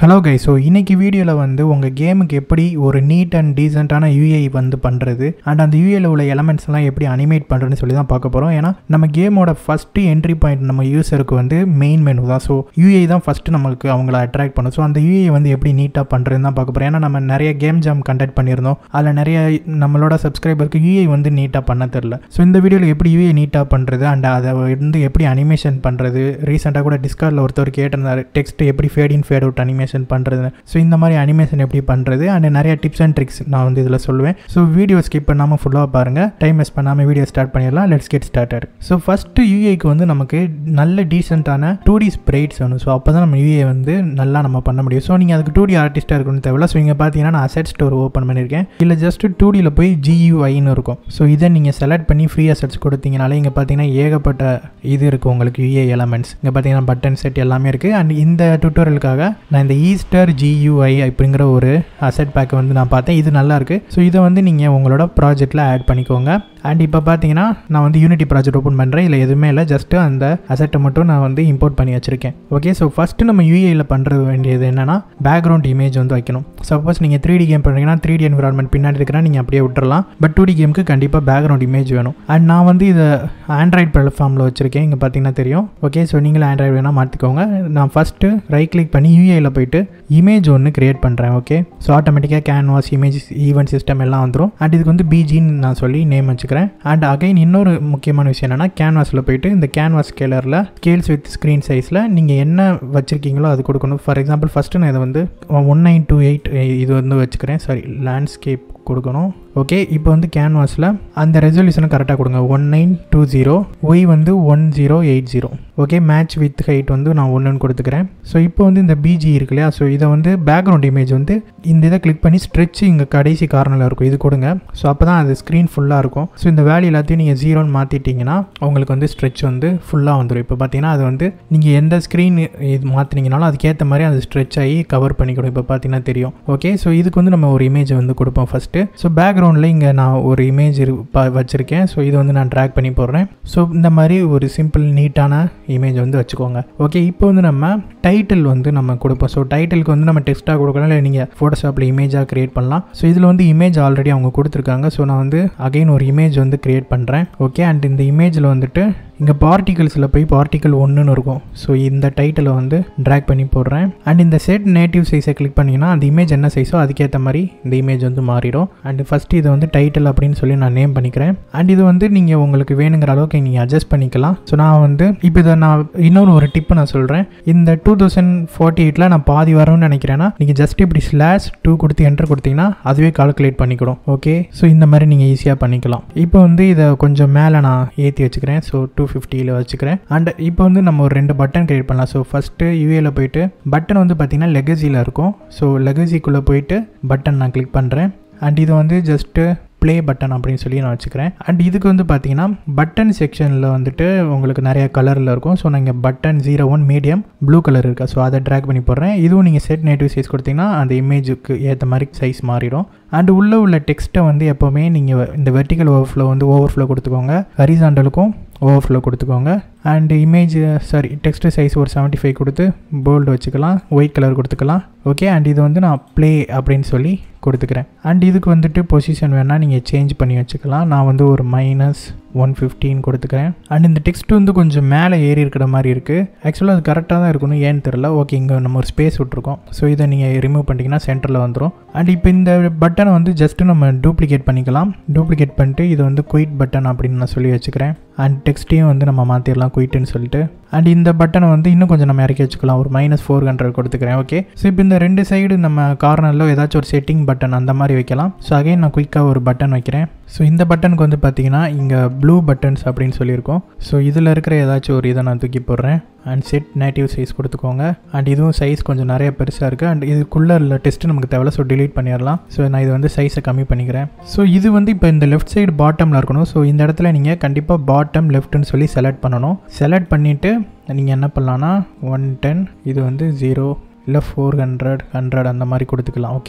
hello guy so இன்னைக்கு வீடியோவில் வந்து உங்கள் கேமுக்கு எப்படி ஒரு நீட் அண்ட் டீசெண்டான யூஏ வந்து பண்ணுறது அண்ட் அந்த யூஏல உள்ள எலமெண்ட்ஸ் எல்லாம் எப்படி அனிமேட் பண்ணுறதுன்னு சொல்லி தான் பார்க்க போகிறோம் ஏன்னா நம்ம கேமோட ஃபஸ்ட்டு என்ட்ரி பாயிண்ட் நம்ம யூஸருக்கு வந்து மெயின் மெனு தான் ஸோ யூஏ தான் ஃபஸ்ட்டு நம்மளுக்கு அவங்கள அட்ராக்ட் பண்ணும் ஸோ அந்த யூஏ வந்து எப்படி நீட்டாக பண்ணுறதுன்னு தான் பார்க்க போகிறோம் ஏன்னா நம்ம நிறைய கேம் ஜாம் கண்டக்ட் பண்ணியிருந்தோம் அதில் நிறைய நம்மளோட சப்ஸ்கிரைபருக்கு யூஏ வந்து நீட்டாக பண்ண தெரில ஸோ இந்த வீடியோவில் எப்படி யூஏ நீட்டாக பண்ணுறது அண்ட் அதை வந்து எப்படி அனிமேஷன் பண்ணுறது ரீசெண்டாக கூட டிஸ்கார்டில் ஒருத்தர் கேட்டிருந்தாரு டெக்ஸ்ட் எப்படி fade in fade out animation பண்ணுறது ஸோ இந்த மாதிரி அனிமேஷன் எப்படி பண்ணுறது அண்ட் நிறைய டிப்ஸ் அண்ட் ட்ரிக்ஸ் நான் வந்து இதில் சொல்லுவேன் ஸோ வீடியோ ஸ்கிப் பண்ணாமல் ஃபுல்லாக பாருங்கள் டைம் வேஸ்ட் பண்ணாமல் வீடியோ ஸ்டார்ட் பண்ணிடலாம் let's get started so first யூஏக்கு வந்து நமக்கு நல்ல டீசெண்டான டூ டி ஸ்ப்ரைட்ஸ் வேணும் ஸோ அப்போ தான் நம்ம யூஏ வந்து நல்லா நம்ம பண்ண முடியும் ஸோ நீங்கள் அதுக்கு டூ டி ஆர்டிஸ்ட்டாக இருக்கணும்னு தேவையில்ல ஸோ இங்கே பார்த்தீங்கன்னா நான் அசெட் ஸ்டோர் ஓப்பன் பண்ணியிருக்கேன் இல்லை ஜஸ்ட் டூ டியில் போய் ஜியூஐன்னு இருக்கும் ஸோ இதை நீங்கள் செலக்ட் பண்ணி ஃப்ரீ அசெட்ஸ் கொடுத்தீங்கனாலே இங்கே பார்த்தீங்கன்னா ஏகப்பட்ட இது இருக்குது உங்களுக்கு யூஏ எலமெண்ட்ஸ் இங்கே பார்த்தீங்கன்னா பட்டன் செட் எல்லாமே இருக்குது அண்ட் இந்த டுட்டோரியலுக்காக நான் இந்த ஈஸ்டர் ஜியூஐ அப்படிங்கிற ஒரு அசெட் பேக்கை வந்து நான் பார்த்தேன் இது நல்லா இருக்குது ஸோ இதை வந்து நீங்கள் உங்களோட ப்ராஜெக்ட்டில் ஆட் பண்ணிக்கோங்க அண்ட் இப்போ பார்த்தீங்கன்னா நான் வந்து யூனிட்டி ப்ராஜெக்ட் ஓப்பன் பண்ணுறேன் இல்லை எதுவுமே இல்லை ஜஸ்ட்டு அந்த அசெட்டை மட்டும் நான் வந்து இம்போர்ட் பண்ணி வச்சுருக்கேன் ஓகே ஸோ ஃபஸ்ட்டு நம்ம யூஏயில் பண்ணுறது வேண்டியது என்னென்னா பேக்ரவுண்ட் இமேஜ் வந்து வைக்கணும் சப்போஸ் நீங்கள் த்ரீ டி கேம் பண்ணுறீங்கன்னா த்ரீ டி என்விரான்மெண்ட் பின்னாடி இருக்கிறா நீங்கள் அப்படியே விட்டுறலாம் பட் டூ டி கேமுக்கு கண்டிப்பாக பேக்ரவுண்ட் இமேஜ் வேணும் அண்ட் நான் வந்து இதை ஆண்ட்ராய்ட் பிளாட்ஃபார்மில் வச்சுருக்கேன் இங்கே பார்த்தீங்கன்னா தெரியும் ஓகே ஸோ நீங்களும் ஆண்ட்ராய்டு வேணால் மாற்றிக்கோங்க நான் ஃபஸ்ட்டு ரைட் கிளிக் பண்ணி யூஏயில் போயிட்டு இமேஜ் ஒன்று கிரியேட் பண்ணுறேன் ஓகே ஸோ ஆட்டோமேட்டிக்காக கேன்வாஸ் இமேஜ் ஈவெண்ட் சிஸ்டம் எல்லாம் வந்துடும் அண்ட் இதுக்கு வந்து பிஜின்னு நான் சொல்லி நேம் வச்சுக்கிறேன் அண்ட் அகைன் இன்னொரு முக்கியமான விஷயம் என்னென்னா கேன்வாஸில் போயிட்டு இந்த கேன்வாஸ் ஸ்கேலரில் ஸ்கேல்ஸ் வித் ஸ்க்ரீன் சைஸில் நீங்கள் என்ன வச்சுருக்கீங்களோ அது கொடுக்கணும் ஃபார் எக்ஸாம்பிள் ஃபஸ்ட்டு நான் இதை வந்து ஒன் நைன் டூ எயிட் இது வந்து வச்சுக்கிறேன் சாரி லேண்ட்ஸ்கேப் கொடுக்கணும் ஓகே இப்போ வந்து கேன்வாஸில் அந்த ரெசல்யூஷனை கரெக்டாக கொடுங்க one nine two zero Y வந்து one zero eight zero okay match with height வந்து நான் ஒன்றுன்னு கொடுத்துக்கிறேன் ஸோ இப்போ வந்து இந்த பிஜி இருக்கு இல்லையா ஸோ இதை வந்து பேக்ரவுண்ட் இமேஜ் வந்து இந்த இதை கிளிக் பண்ணி ஸ்ட்ரெச் இங்கே கடைசி கார்னரில் இருக்கும் இது கொடுங்க ஸோ அப்போ தான் அது ஸ்க்ரீன் ஃபுல்லாக இருக்கும் ஸோ இந்த வேல்யூ எல்லாத்தையும் நீங்கள் ஜீரோன்னு மாற்றிட்டீங்கன்னா உங்களுக்கு வந்து ஸ்ட்ரெச் வந்து ஃபுல்லாக வந்துடும் இப்போ பார்த்தீங்கன்னா அது வந்து நீங்கள் எந்த ஸ்க்ரீன் இது மாற்றினீங்கனாலும் அதுக்கேற்ற மாதிரி அது ஸ்ட்ரெச் ஆகி கவர் பண்ணிக்கணும் இப்போ பார்த்தீங்கன்னா தெரியும் ஓகே ஸோ இதுக்கு வந்து நம்ம ஒரு இமேஜ் வந்து கொடுப்போம் ஃபஸ்ட்டு ஸோ பேக்ரவுண்டில் இங்கே நான் ஒரு இமேஜ் வச்சுருக்கேன் ஸோ இது வந்து நான் ட்ராக் பண்ணி போடுறேன் ஸோ இந்த மாதிரி ஒரு சிம்பிள் நீட்டான இமேஜ் வந்து வச்சுக்கோங்க ஓகே இப்போ வந்து நம்ம டைட்டில் வந்து நம்ம கொடுப்போம் ஸோ டைட்டிலுக்கு வந்து நம்ம டெக்ஸ்ட்டாக கொடுக்கலாம் இல்லை நீங்கள் ஃபோட்டோஷாப்பில் இமேஜாக க்ரியேட் பண்ணலாம் ஸோ இதில் வந்து இமேஜ் ஆல்ரெடி அவங்க கொடுத்துருக்காங்க ஸோ நான் வந்து அகைன் ஒரு இமேஜ் வந்து க்ரியேட் பண்ணுறேன் ஓகே அண்ட் இந்த இமேஜில் வந்துட்டு இங்கே பார்ட்டிகல்ஸில் போய் பார்ட்டிக்கல் ஒன்றுன்னு இருக்கும் ஸோ இந்த டைட்டிலை வந்து ட்ராக் பண்ணி போடுறேன் அண்ட் இந்த செட் நேட்டிவ் சைஸை கிளிக் பண்ணிங்கன்னா அந்த இமேஜ் என்ன சைஸோ அதுக்கேற்ற மாதிரி இந்த இமேஜ் வந்து மாறிடும் அண்ட் ஃபஸ்ட்டு இதை வந்து டைட்டில் அப்படின்னு சொல்லி நான் நேம் பண்ணிக்கிறேன் அண்ட் இது வந்து நீங்கள் உங்களுக்கு வேணுங்கிற அளவுக்கு நீங்கள் அட்ஜஸ்ட் பண்ணிக்கலாம் ஸோ நான் வந்து இப்போ இதை நான் இன்னொரு ஒரு டிப்பு நான் சொல்கிறேன் இந்த டூ தௌசண்ட் ஃபார்ட்டி எயிட்டில் நான் பாதி வரும்னு நினைக்கிறேன்னா நீங்கள் ஜஸ்ட் இப்படி ஸ்லாஷ் டூ கொடுத்து என்டர் கொடுத்தீங்கன்னா அதுவே கால்குலேட் பண்ணிக்கிடும் ஓகே ஸோ இந்த மாதிரி நீங்கள் ஈஸியாக பண்ணிக்கலாம் இப்போ வந்து இதை கொஞ்சம் மேலே நான் ஏற்றி வச்சுக்கிறேன் ஸோ டூ ஃபிஃப்டியில் வச்சுக்கிறேன் அண்ட் இப்போ வந்து நம்ம ஒரு ரெண்டு பட்டன் கிரியேட் பண்ணலாம் ஸோ ஃபஸ்ட்டு யூஏல போயிட்டு பட்டன் வந்து பார்த்திங்கன்னா லெகசியில் இருக்கும் ஸோ லெகசிக்குள்ளே போயிட்டு பட்டன் நான் கிளிக் பண்ணுறேன் அண்ட் இது வந்து ஜஸ்ட்டு ப்ளே பட்டன் அப்படின்னு சொல்லி நான் வச்சுக்கிறேன் அண்ட் இதுக்கு வந்து பார்த்தீங்கன்னா பட்டன் செக்ஷனில் வந்துட்டு உங்களுக்கு நிறைய கலரில் இருக்கும் ஸோ நீங்கள் button zero one medium blue colour இருக்கா ஸோ அதை ட்ராக் பண்ணி போடுறேன் இதுவும் நீங்கள் செட் நேட்டிவ் சைஸ் கொடுத்தீங்கன்னா அந்த இமேஜுக்கு ஏற்ற மாதிரி சைஸ் மாறிடும் அண்ட் உள்ளே உள்ள டெக்ஸ்ட்டை வந்து எப்போவுமே நீங்கள் இந்த வெர்டிக்கல் ஓவர்ஃப்ளோ வந்து ஓவர்ஃப்ளோ கொடுத்துக்கோங்க ஹரிசாண்டலுக்கும் ஓவர்ஃப்ளோ கொடுத்துக்கோங்க and image sorry text size ஒரு செவன்ட்டி ஃபைவ் கொடுத்து போல்டு வச்சுக்கலாம் ஒயிட் கலர் கொடுத்துக்கலாம் ஓகே அண்ட் இது வந்து நான் ப்ளே அப்படின்னு சொல்லி கொடுத்துக்கிறேன் அண்ட் இதுக்கு வந்துட்டு பொசிஷன் வேணால் நீங்கள் சேஞ்ச் பண்ணி வச்சுக்கலாம் நான் வந்து ஒரு மைனஸ் ஒன் ஃபிஃப்டின் கொடுத்துக்கிறேன் அண்ட் இந்த டெக்ஸ்ட் வந்து கொஞ்சம் மேலே ஏறி இருக்கிற மாதிரி இருக்குது ஆக்சுவலாக அது கரெக்டாக தான் இருக்கணும் ஏன்னு தெரில ஓகே இங்கே நம்ம ஒரு ஸ்பேஸ் விட்ருக்கோம் ஸோ இதை நீங்கள் ரிமூவ் பண்ணிட்டீங்கன்னா சென்டரில் வந்துடும் அண்ட் இப்போ இந்த பட்டனை வந்து ஜஸ்ட்டு நம்ம டூப்ளிகேட் பண்ணிக்கலாம் டூப்ளிகேட் பண்ணிட்டு இது வந்து குயிட் பட்டன் அப்படின்னு நான் சொல்லி வச்சுக்கிறேன் அண்ட் டெக்ஸ்ட்டையும் வந்து நம்ம மாற்றிடலாம் குயிட்டுன்னு சொல்லிட்டு அண்ட் இந்த பட்டனை வந்து இன்னும் கொஞ்சம் நம்ம இறக்கி வச்சுக்கலாம் ஒரு மைனஸ் ஃபோர் ஹண்ட்ரட் கொடுத்துக்கிறேன் ஓகே ஸோ இப்போ இந்த ரெண்டு சைடு நம்ம கார்னரில் ஏதாச்சும் ஒரு செட்டிங் பட்டன் அந்த மாதிரி வைக்கலாம் ஸோ அகைன் நான் குயிக்காக ஒரு பட்டன் வைக்கிறேன் ஸோ இந்த பட்டனுக்கு வந்து பார்த்தீங்கன்னா இங்கே ப்ளூ பட்டன்ஸ் அப்படின்னு சொல்லியிருக்கோம் ஸோ இதில் இருக்கிற ஏதாச்சும் ஒரு இதை நான் தூக்கி போடுறேன் அண்ட் செட் நேட்டிவ் சைஸ் கொடுத்துக்கோங்க அண்ட் இதுவும் சைஸ் கொஞ்சம் நிறைய பெருசாக இருக்குது அண்ட் இதுக்குள்ளே உள்ள டெஸ்ட்டு நமக்கு தேவையில்ல ஸோ டிலீட் பண்ணிடலாம் ஸோ நான் இது வந்து சைஸை கம்மி பண்ணிக்கிறேன் ஸோ இது வந்து இப்போ இந்த லெஃப்ட் சைடு பாட்டமில் இருக்கணும் ஸோ இந்த இடத்துல நீங்கள் கண்டிப்பாக பாட்டம் லெஃப்ட்னு சொல்லி செலக்ட் பண்ணணும் செலக்ட் பண்ணிவிட்டு நீங்கள் என்ன பண்ணலான்னா ஒன் டென் இது வந்து ஜீரோ இல்லை ஃபோர் ஹண்ட்ரட் ஹண்ட்ரட் அந்த மாதிரி கொடுத்துக்கலாம் ஓகே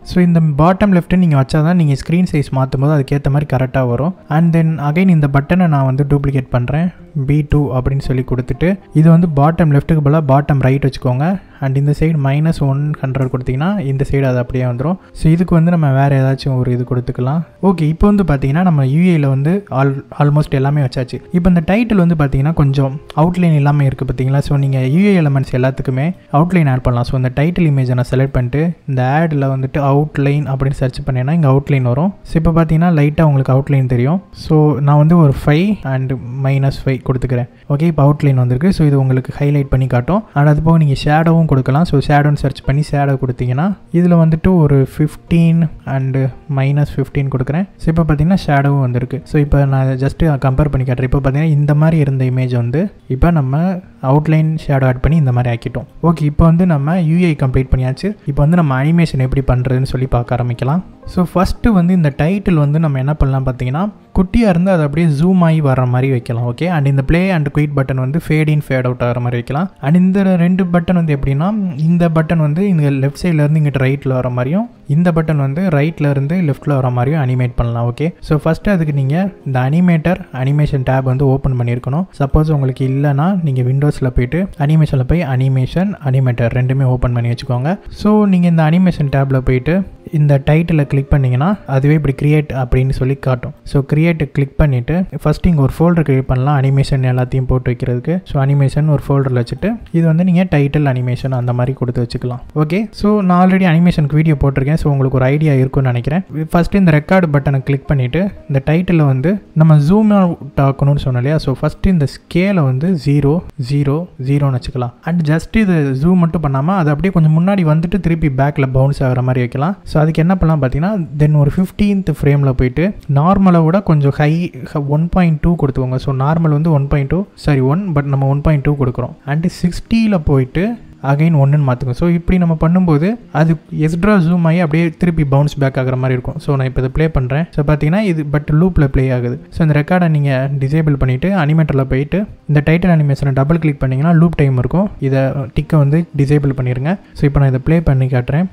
ஸோ இந்த பாட்டம் லெஃப்ட்டு நீங்கள் வச்சா தான் நீங்கள் ஸ்க்ரீன் சைஸ் மாற்றும் போது அதுக்கேற்ற மாதிரி கரெக்டாக வரும் அண்ட் தென் அகைன் இந்த பட்டனை நான் வந்து டூப்ளிகேட் பண்ணுறேன் பி டூ அப்படின்னு சொல்லி கொடுத்துட்டு இது வந்து பாட்டம் லெஃப்ட்டுக்கு பதிலாக பாட்டம் ரைட் வச்சுக்கோங்க அண்ட் இந்த சைடு மைனஸ் ஒன் ஹண்ட்ரட் கொடுத்தீங்கன்னா இந்த சைடு அது அப்படியே வந்துடும் ஸோ இதுக்கு வந்து நம்ம வேறு ஏதாச்சும் ஒரு இது கொடுத்துக்கலாம் ஓகே இப்போ வந்து பார்த்தீங்கன்னா நம்ம யூஏயில் வந்து ஆல் ஆல்மோஸ்ட் எல்லாமே வச்சாச்சு இப்போ இந்த டைட்டில் வந்து பார்த்தீங்கன்னா கொஞ்சம் அவுட்லைன் இல்லாமல் இருக்குது பார்த்தீங்களா ஸோ நீங்கள் யூஏ எலமெண்ட்ஸ் எல்லாத்துக்குமே அவுட்லைன் ஆட் பண்ணலாம் ஸோ இந்த டைட்டில் இமேஜை நான் செலக்ட் பண்ணிட்டு இந்த ஆடில் வந்துட்டு அவுட்லைன் அப்படின்னு சர்ச் பண்ணேன்னா இங்கே அவுட்லைன் வரும் ஸோ இப்போ பார்த்தீங்கன்னா லைட்டாக உங்களுக்கு அவுட்லைன் தெரியும் ஸோ நான் வந்து ஒரு ஃபைவ் அண்ட் மைனஸ் ஃபைவ் கொடுத்துக்கிறேன் ஓகே இப்போ அவுட்லைன் வந்திருக்கு ஸோ இது உங்களுக்கு ஹைலைட் பண்ணி காட்டும் அண்ட் அது போக நீங்கள் ஷேடோவும் கொடுக்கலாம் ஸோ ஷேடோன்னு சர்ச் பண்ணி ஷேடோ கொடுத்தீங்கன்னா இதில் வந்துட்டு ஒரு ஃபிஃப்டீன் அண்டு மைனஸ் ஃபிஃப்டீன் கொடுக்குறேன் ஸோ இப்போ பார்த்தீங்கன்னா ஷேடோவும் வந்திருக்கு ஸோ இப்போ நான் ஜஸ்ட்டு கம்பேர் பண்ணி காட்டுறேன் இப்போ பார்த்தீங்கன்னா இந்த மாதிரி இருந்த இமேஜ் வந்து இப்போ நம்ம அவுட்லைன் ஷேடோ ஆட் பண்ணி இந்த மாதிரி ஆக்கிட்டோம் ஓகே இப்போ வந்து நம்ம யூஐ கம்ப்ளீட் பண்ணியாச்சு இப்போ வந்து நம்ம அனிமேஷன் எப்படி பண்ணுறதுன்னு சொல்லி பார்க்க ஆரம்பிக்கலாம் ஸோ ஃபஸ்ட்டு வந்து இந்த டைட்டில் வந்து நம்ம என்ன பண்ணலாம் பார்த்தீங்கன்னா குட்டியாக இருந்து அதை அப்படியே ஜூம் ஆகி வர மாதிரி வைக்கலாம் ஓகே அண்ட் இந்த ப்ளே அண்ட் குயிட் பட்டன் வந்து ஃபேட் இன் ஃபேட் அவுட் ஆகிற மாதிரி வைக்கலாம் அண்ட் இந்த ரெண்டு பட்டன் வந்து எப்படின்னா இந்த பட்டன் வந்து இங்கே லெஃப்ட் சைட்லேருந்து இங்கிட்ட ரைட்டில் வர மாதிரியும் இந்த பட்டன் வந்து ரைட்டில் இருந்து லெஃப்ட்டில் வர மாதிரியும் அனிமேட் பண்ணலாம் ஓகே ஸோ ஃபஸ்ட்டு அதுக்கு நீங்கள் இந்த அனிமேட்டர் அனிமேஷன் டேப் வந்து ஓப்பன் பண்ணியிருக்கணும் சப்போஸ் உங்களுக்கு இல்லைனா நீங்கள் விண்டோஸில் போயிட்டு அனிமேஷனில் போய் அனிமேஷன் அனிமேட்டர் ரெண்டுமே ஓப்பன் பண்ணி வச்சுக்கோங்க ஸோ நீங்கள் இந்த அனிமேஷன் டேப்பில் போயிட்டு இந்த டைட்டில் கிளிக் பண்ணிங்கன்னா அதுவே இப்படி கிரியேட் அப்படின்னு சொல்லி காட்டும் ஸோ கிரியேட்டை கிளிக் பண்ணிவிட்டு ஃபஸ்ட் இங்கே ஒரு ஃபோல்டர் கிரியேட் பண்ணலாம் அனிமேஷன் எல்லாத்தையும் போட்டு வைக்கிறதுக்கு ஸோ அனிமேஷன் ஒரு ஃபோல்டரில் வச்சுட்டு இது வந்து நீங்கள் டைட்டில் அனிமேஷன் அந்த மாதிரி கொடுத்து வச்சுக்கலாம் ஓகே ஸோ நான் ஆல்ரெடி அனிமேஷனுக்கு வீடியோ போட்டிருக்கேன் ஸோ உங்களுக்கு ஒரு ஐடியா இருக்கும்னு நினைக்கிறேன் ஃபஸ்ட்டு இந்த ரெக்கார்டு பட்டனை கிளிக் பண்ணிவிட்டு இந்த டைட்டிலில் வந்து நம்ம ஜூம் அவுட் ஆக்கணும்னு சொன்னோம் இல்லையா ஸோ ஃபஸ்ட்டு இந்த ஸ்கேலை வந்து ஜீரோ ஜீரோ ஜீரோன்னு வச்சுக்கலாம் அண்ட் ஜஸ்ட் இது ஜூம் மட்டும் பண்ணாமல் அது அப்படியே கொஞ்சம் முன்னாடி வந்துட்டு திருப்பி பேக்கில் பவுன்ஸ் ஆகிற மாதிரி வைக்கலாம் ஸோ அதுக்கு என்ன பண்ணலாம் பார்த்தீங்கன்னா தென் ஒரு ஃபிஃப்டீன்த் ஃப்ரேமில் போயிட்டு நார்மலை விட கொஞ்சம் ஹை ஒன் பாயிண்ட் டூ கொடுத்துக்கோங்க ஸோ நார்மல் வந்து one point two sorry one but நம்ம ஒன் பாயிண்ட் டூ கொடுக்குறோம் அண்டு சிக்ஸ்டியில் போயிட்டு அகைன் ஒன்றுன்னு மாற்றுங்க ஸோ இப்படி நம்ம பண்ணும்போது அது எக்ஸ்ட்ரா ஜூம் ஆகி அப்படியே திருப்பி பவுன்ஸ் பேக் ஆகிற மாதிரி இருக்கும் ஸோ நான் இப்போ இதை ப்ளே பண்ணுறேன் ஸோ பார்த்தீங்கன்னா இது பட் லூப்பில் ப்ளே ஆகுது ஸோ இந்த ரெக்கார்டை நீங்கள் டிசேபிள் பண்ணிவிட்டு அனிமேட்டரில் போயிட்டு இந்த டைட்டில் அனிமேஷனை டபுள் கிளிக் பண்ணிங்கன்னா லூப் டைம் இருக்கும் இதை டிக்கை வந்து டிசேபிள் பண்ணிடுங்க ஸோ இப்போ நான் இதை ப்ளே பண்ணி காட்டுறேன்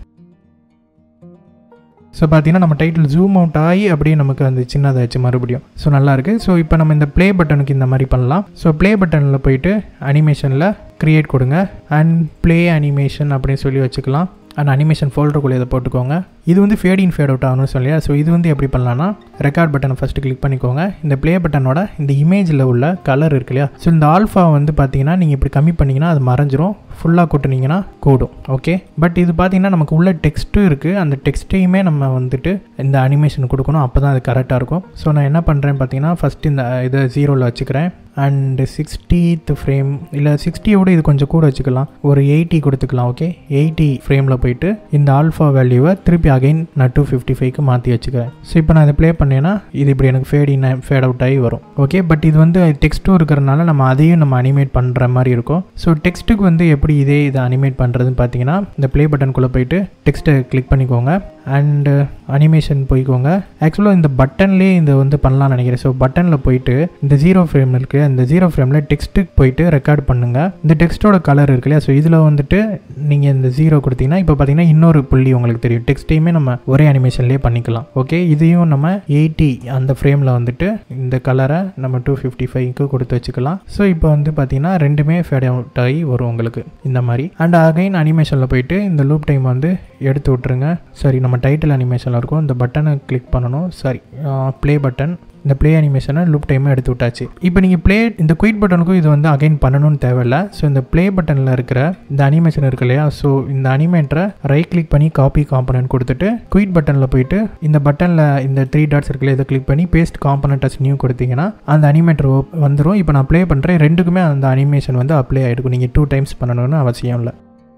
ஸோ பார்த்தீங்கன்னா நம்ம டைட்டில் ஜூம் அவுட் ஆகி அப்படியே நமக்கு அந்த சின்னதாச்சு மறுபடியும் ஸோ நல்லாயிருக்கு ஸோ இப்போ நம்ம இந்த ப்ளே பட்டனுக்கு இந்த மாதிரி பண்ணலாம் ஸோ ப்ளே பட்டனில் போயிட்டு அனிமேஷனில் க்ரியேட் கொடுங்க அண்ட் ப்ளே அனிமேஷன் அப்படின்னு சொல்லி வச்சுக்கலாம் அண்ட் அனிமேஷன் ஃபோல்டருக்குள்ளே இதை போட்டுக்கோங்க இது வந்து ஃபேட் இன் ஃபேட் அவுட் ஆகணும்னு சொல்லியா ஸோ இது வந்து எப்படி பண்ணலாம்னா ரெக்கார்ட் பட்டனை ஃபஸ்ட்டு கிளிக் பண்ணிக்கோங்க இந்த ப்ளே பட்டனோட இந்த இமேஜில் உள்ள கலர் இருக்கு இல்லையா ஸோ இந்த ஆல்ஃபா வந்து பார்த்தீங்கன்னா நீங்கள் இப்படி கம்மி பண்ணிங்கன்னா அது மறைஞ்சிரும் ஃபுல்லாக கொட்டுனீங்கன்னா கூடும் ஓகே பட் இது பார்த்தீங்கன்னா நமக்கு உள்ள டெக்ஸ்ட்டும் இருக்குது அந்த டெக்ஸ்ட்டையுமே நம்ம வந்துட்டு இந்த அனிமேஷன் கொடுக்கணும் அப்போ தான் அது கரெக்டாக இருக்கும் ஸோ நான் என்ன பண்ணுறேன் பார்த்தீங்கன்னா ஃபஸ்ட்டு இந்த இதை ஜீரோவில் வச்சுக்கிறேன் அண்டு சிக்ஸ்டீத் ஃப்ரேம் இல்லை சிக்ஸ்டியோட இது கொஞ்சம் கூட வச்சுக்கலாம் ஒரு எயிட்டி கொடுத்துக்கலாம் ஓகே எயிட்டி ஃப்ரேமில் போயிட்டு இந்த ஆல்ஃபா வேல்யூவை திருப்பி அகைன் நான் டூ ஃபிஃப்டி ஃபைவ்க்கு மாற்றி வச்சுக்கிறேன் ஸோ இப்போ நான் இதை ப்ளே பண்ணேன்னா இது இப்படி எனக்கு ஃபேட் இன் ஃபேட் அவுட் ஆகி வரும் ஓகே பட் இது வந்து டெக்ஸ்ட்டும் இருக்கிறனால நம்ம அதையும் நம்ம அனிமேட் பண்ணுற மாதிரி இருக்கும் ஸோ டெக்ஸ்ட்டுக்கு வந்து எப்படி இதே இதை அனிமேட் பண்ணுறதுன்னு பார்த்தீங்கன்னா இந்த ப்ளே பட்டனுக்குள்ளே போயிட்டு டெக்ஸ்ட்டை கிளிக் பண்ணிக்கோங்க அண்டு அனிமேஷன் போய்க்கோங்க ஆக்சுவலாக இந்த பட்டன்லேயே இந்த வந்து பண்ணலாம்னு நினைக்கிறேன் ஸோ பட்டனில் போயிட்டு இந்த ஜீரோ ஃப்ரேம் இருக்குது அந்த ஜீரோ ஃப்ரேமில் டெக்ஸ்ட்டுக்கு போயிட்டு ரெக்கார்ட் பண்ணுங்கள் இந்த டெக்ஸ்ட்டோட கலர் இருக்கு இல்லையா ஸோ இதில் வந்துட்டு நீங்கள் இந்த ஜீரோ கொடுத்தீங்கன்னா இப்போ பார்த்தீங்கன்னா இன்னொரு புள்ளி உங்களுக்கு தெரியும் டெக்ஸ்ட்டையுமே நம்ம ஒரே அனிமேஷன்லேயே பண்ணிக்கலாம் ஓகே இதையும் நம்ம எயிட்டி அந்த ஃப்ரேமில் வந்துட்டு இந்த கலரை நம்ம டூ ஃபிஃப்டி ஃபைவ்க்கு கொடுத்து வச்சுக்கலாம் ஸோ இப்போ வந்து பார்த்தீங்கன்னா ரெண்டுமே ஃபேட் அவுட் ஆகி வரும் உங்களுக்கு இந்த மாதிரி அண்ட் அகைன் அனிமேஷனில் போயிட்டு இந்த லூப் டைம் வந்து எடுத்து விட்ருங்க சரி நம்ம டைட்டில் அனிமேஷனில் இருக்கும் இந்த பட்டனை கிளிக் பண்ணணும் சாரி ப்ளே பட்டன் இந்த ப்ளே அனிமேஷனை லூப் டைமும் எடுத்து விட்டாச்சு இப்போ நீங்கள் ப்ளே இந்த குயிட் பட்டனுக்கும் இது வந்து அகைன் பண்ணணும்னு தேவையில்ல ஸோ இந்த ப்ளே பட்டனில் இருக்கிற இந்த அனிமேஷன் இருக்கு இல்லையா ஸோ இந்த அனிமேட்டரை ரைட் கிளிக் பண்ணி காப்பி காம்பனன்ட் கொடுத்துட்டு குயிட் பட்டனில் போயிட்டு இந்த பட்டனில் இந்த த்ரீ டாட்ஸ் இருக்குல்ல இதை கிளிக் பண்ணி பேஸ்ட் காம்பனண்ட் அஸ் நியூ கொடுத்தீங்கன்னா அந்த அனிமேட்டர் வந்துடும் இப்போ நான் ப்ளே பண்ணுறேன் ரெண்டுக்குமே அந்த அனிமேஷன் வந்து அப்ளை ஆகிருக்கும் நீங்கள் டூ டைம்ஸ் பண்ணணும்னு அவசியம் இல்லை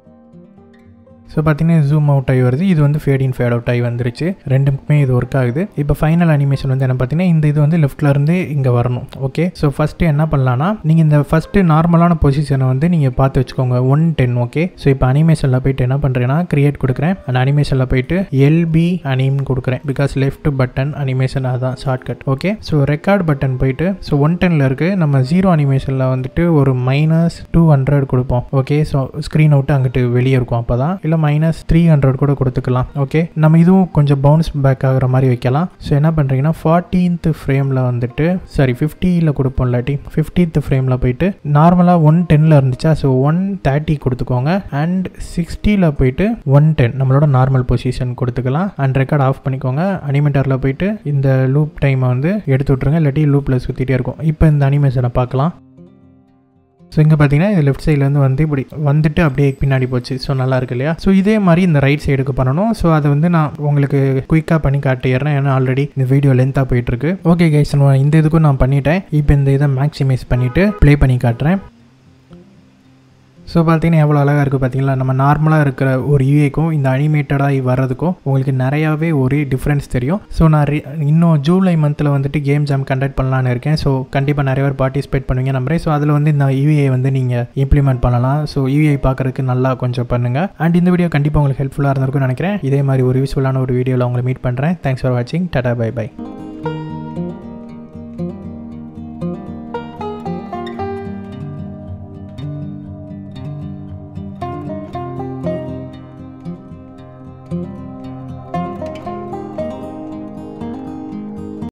ஸோ பார்த்தீங்கன்னா ஜூம் அவுட் ஆகி வருது இது வந்து ஃபேட் இன் ஃபேட் அவுட் ஆகி வந்துருச்சு ரெண்டுக்குமே இது ஒர்க் ஆகுது இப்போ ஃபைனல் அனிமேஷன் வந்து என்ன பார்த்தீங்கன்னா இந்த இது வந்து லெஃப்ட்ல இருந்து இங்கே வரணும் ஓகே ஸோ ஃபஸ்ட்டு என்ன பண்ணலாம்னா நீங்கள் இந்த ஃபஸ்ட்டு நார்மலான பொசிஷனை வந்து நீங்கள் பார்த்து வச்சுக்கோங்க ஒன் டென் ஓகே ஸோ இப்போ அனிமேஷனில் போயிட்டு என்ன பண்ணுறேன்னா கிரியேட் கொடுக்குறேன் அந்த அனிமேஷனில் போயிட்டு எல்பி அனிம்னு கொடுக்குறேன் பிகாஸ் லெஃப்ட் பட்டன் அனிமேஷன் அதான் shortcut okay so record button போயிட்டு ஸோ ஒன் டெனில் இருக்குது நம்ம ஜீரோ அனிமேஷனில் வந்துட்டு ஒரு மைனஸ் டூ ஹண்ட்ரட் கொடுப்போம் ஓகே ஸோ ஸ்க்ரீன் அவுட்டு அங்கிட்டு வெளியே இருக்கும் அப்போ தான் இல்லை இல்லை மைனஸ் த்ரீ ஹண்ட்ரட் கூட கொடுத்துக்கலாம் ஓகே நம்ம இதுவும் கொஞ்சம் பவுன்ஸ் பேக் ஆகிற மாதிரி வைக்கலாம் ஸோ என்ன பண்ணுறீங்கன்னா ஃபார்ட்டீன்த் ஃப்ரேமில் வந்துட்டு சாரி ஃபிஃப்டியில் கொடுப்போம் இல்லாட்டி ஃபிஃப்டீன்த் ஃப்ரேமில் போயிட்டு நார்மலாக ஒன் டென்னில் இருந்துச்சா ஸோ ஒன் தேர்ட்டி கொடுத்துக்கோங்க அண்ட் சிக்ஸ்டியில் போயிட்டு ஒன் டென் நம்மளோட நார்மல் பொசிஷன் கொடுத்துக்கலாம் அண்ட் ரெக்கார்ட் ஆஃப் பண்ணிக்கோங்க அனிமேட்டரில் போயிட்டு இந்த லூப் டைமை வந்து எடுத்து விட்ருங்க இல்லாட்டி லூப்பில் சுற்றிட்டே இருக்கும் இப்போ இந்த அனிமேஷனை பார்க்கலாம் ஸோ இங்கே பார்த்தீங்கன்னா இது லெஃப்ட் சைட்லேருந்து வந்து இப்படி வந்துட்டு அப்படியே பின்னாடி போச்சு ஸோ நல்லா இருக்கு இல்லையா ஸோ இதே மாதிரி இந்த ரைட் சைடுக்கு பண்ணணும் ஸோ அதை வந்து நான் உங்களுக்கு குயிக்காக பண்ணி காட்டிடுறேன் ஏன்னா ஆல்ரெடி இந்த வீடியோ லென்த்தாக போயிட்டுருக்கு ஓகே கைஸ் நான் இந்த இதுக்கும் நான் பண்ணிட்டேன் இப்போ இந்த இதை மேக்ஸிமைஸ் பண்ணிவிட்டு ப்ளே பண்ணி காட்டுறேன் ஸோ பார்த்தீங்கன்னா எவ்வளோ அழகாக இருக்குது பார்த்தீங்களா நம்ம நார்மலாக இருக்கிற ஒரு யூஏக்கும் இந்த அனிமேட்டடாக வர்றதுக்கும் உங்களுக்கு நிறையாவே ஒரு டிஃப்ரென்ஸ் தெரியும் ஸோ நான் re- இன்னும் ஜூலை மந்தில் வந்துட்டு கேம் ஜாம் கண்டக்ட் பண்ணலான்னு இருக்கேன் ஸோ கண்டிப்பாக நிறைய பேர் பார்ட்டிசிபேட் பண்ணுவீங்க நம்புறேன் ஸோ அதில் வந்து இந்த யூஏ வந்து நீங்கள் இம்ப்ளிமெண்ட் பண்ணலாம் ஸோ யூஏ பார்க்குறதுக்கு நல்லா கொஞ்சம் பண்ணுங்கள் அண்ட் இந்த வீடியோ கண்டிப்பாக உங்களுக்கு ஹெல்ப்ஃபுல்லாக இருந்திருக்கும்னு நினைக்கிறேன் இதே மாதிரி ஒரு யூஸ்ஃபுல்லான ஒரு வீடியோவில் உங்களை மீட் பண்ணுறேன் தேங்க்ஸ் ஃபார் வாட்சிங் tata bye bye thank you